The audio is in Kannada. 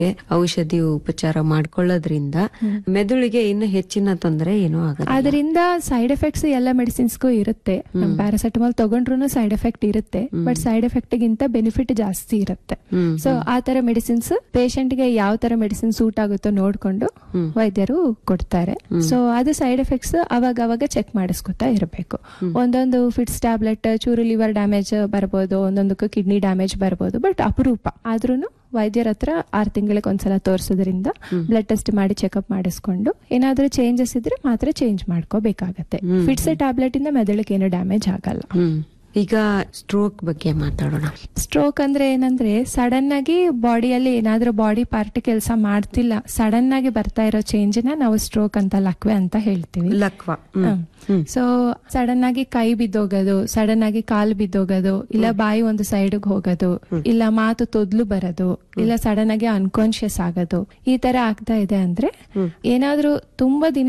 ಔಷಧಿ ಉಪಚಾರ ಮಾಡ್ಕೊಳ್ಳೋದ್ರಿಂದ ಮೆದುಳಿಗೆ ಇನ್ನು ಹೆಚ್ಚಿನ ತೊಂದರೆ ಏನೂ ಆಗಲ್ಲ ಅದರಿಂದ ಸೈಡ್ ಎಫೆಕ್ಟ್ಸ್ ಎಲ್ಲ ಮೆಡಿಸಿನ್ಸ್ಗೂ ಇರುತ್ತೆ ನಮ್ ಪ್ಯಾರಾಸೆಟಮಾಲ್ ತಗೊಂಡ್ರು ಸೈಡ್ ಎಫೆಕ್ಟ್ ಇರುತ್ತೆ ಬಟ್ ಸೈಡ್ ಎಫೆಕ್ಟ್ ಗಿಂತ ಬೆನಿಫಿಟ್ ಜಾಸ್ತಿ ಇರುತ್ತೆ ಹ್ಮ್ ಸೊ ಆ ತರ ಮೆಡಿಸಿನ್ಸ್ ಗೆ ಯಾವ ತರ ಮೆಡಿಸಿನ್ ಸೂಟ್ ಆಗುತ್ತೋ ನೋಡ್ಕೊಂಡು ವೈದ್ಯರು ಕೊಡ್ತಾರೆ ಸೊ ಅದು ಸೈಡ್ ಎಫೆಕ್ಟ್ಸ್ ಅವಾಗ ಅವಾಗ ಚೆಕ್ ಮಾಡಿಸ್ಕೊತಾ ಇರಬೇಕು ಒಂದೊಂದು ಫಿಟ್ಸ್ ಟ್ಯಾಬ್ಲೆಟ್ ಚೂರು ಲಿವರ್ ಡ್ಯಾಮೇಜ್ ಬರ್ಬೋದು ಒಂದೊಂದಕ್ಕೂ ಕಿಡ್ನಿ ಡ್ಯಾಮೇಜ್ ಬರ್ಬೋದು ಬಟ್ ಅಪರೂಪ ಆದ್ರೂನು ವೈದ್ಯರ ಹತ್ರ ಆರು ತಿಂಗಳಿಗೆ ಒಂದ್ಸಲ ತೋರಿಸೋದ್ರಿಂದ ಬ್ಲಡ್ ಟೆಸ್ಟ್ ಮಾಡಿ ಚೆಕಪ್ ಮಾಡಿಸ್ಕೊಂಡು ಏನಾದ್ರೂ ಚೇಂಜಸ್ ಇದ್ರೆ ಮಾತ್ರ ಚೇಂಜ್ ಮಾಡ್ಕೋಬೇಕಾಗತ್ತೆ ಫಿಟ್ಸ್ ಟ್ಯಾಬ್ಲೆಟ್ ಇಂದ ಮೆದುಳಿಗೆ ಏನು ಡ್ಯಾಮೇಜ್ ಆಗಲ್ಲ ಹ್ಮ್ ಈಗ ಸ್ಟ್ರೋಕ್ ಬಗ್ಗೆ ಮಾತಾಡೋಣ ಸ್ಟ್ರೋಕ್ ಅಂದ್ರೆ ಏನಂದ್ರೆ ಸಡನ್ ಆಗಿ ಬಾಡಿಯಲ್ಲಿ ಏನಾದ್ರೂ ಬಾಡಿ ಪಾರ್ಟ್ ಕೆಲಸ ಮಾಡ್ತಿಲ್ಲ ಸಡನ್ ಆಗಿ ಬರ್ತಾ ಇರೋ ಚೇಂಜ್ ನ ನಾವು ಸ್ಟ್ರೋಕ್ ಅಂತ ಲಕ್ವೆ ಅಂತ ಹೇಳ್ತೀವಿ ಲಕ್ವ ಹ್ಮ್. ಹ್ಮ್. ಸೊ ಸಡನ್ ಆಗಿ ಕೈ ಬಿದ್ದೋಗೋದು ಸಡನ್ ಆಗಿ ಕಾಲು ಬಿದ್ದೋಗೋದು ಇಲ್ಲ ಬಾಯಿ ಒಂದು ಸೈಡ್ ಹೋಗೋದು ಇಲ್ಲ ಮಾತು ತೊದ್ಲು ಬರೋದು ಇಲ್ಲ ಸಡನ್ ಆಗಿ ಅನ್ಕಾನ್ಶಿಯಸ್ ಆಗೋದು ಈ ತರ ಆಗ್ತಾ ಇದೆ ಅಂದ್ರೆ ಏನಾದ್ರೂ ತುಂಬಾ ದಿನ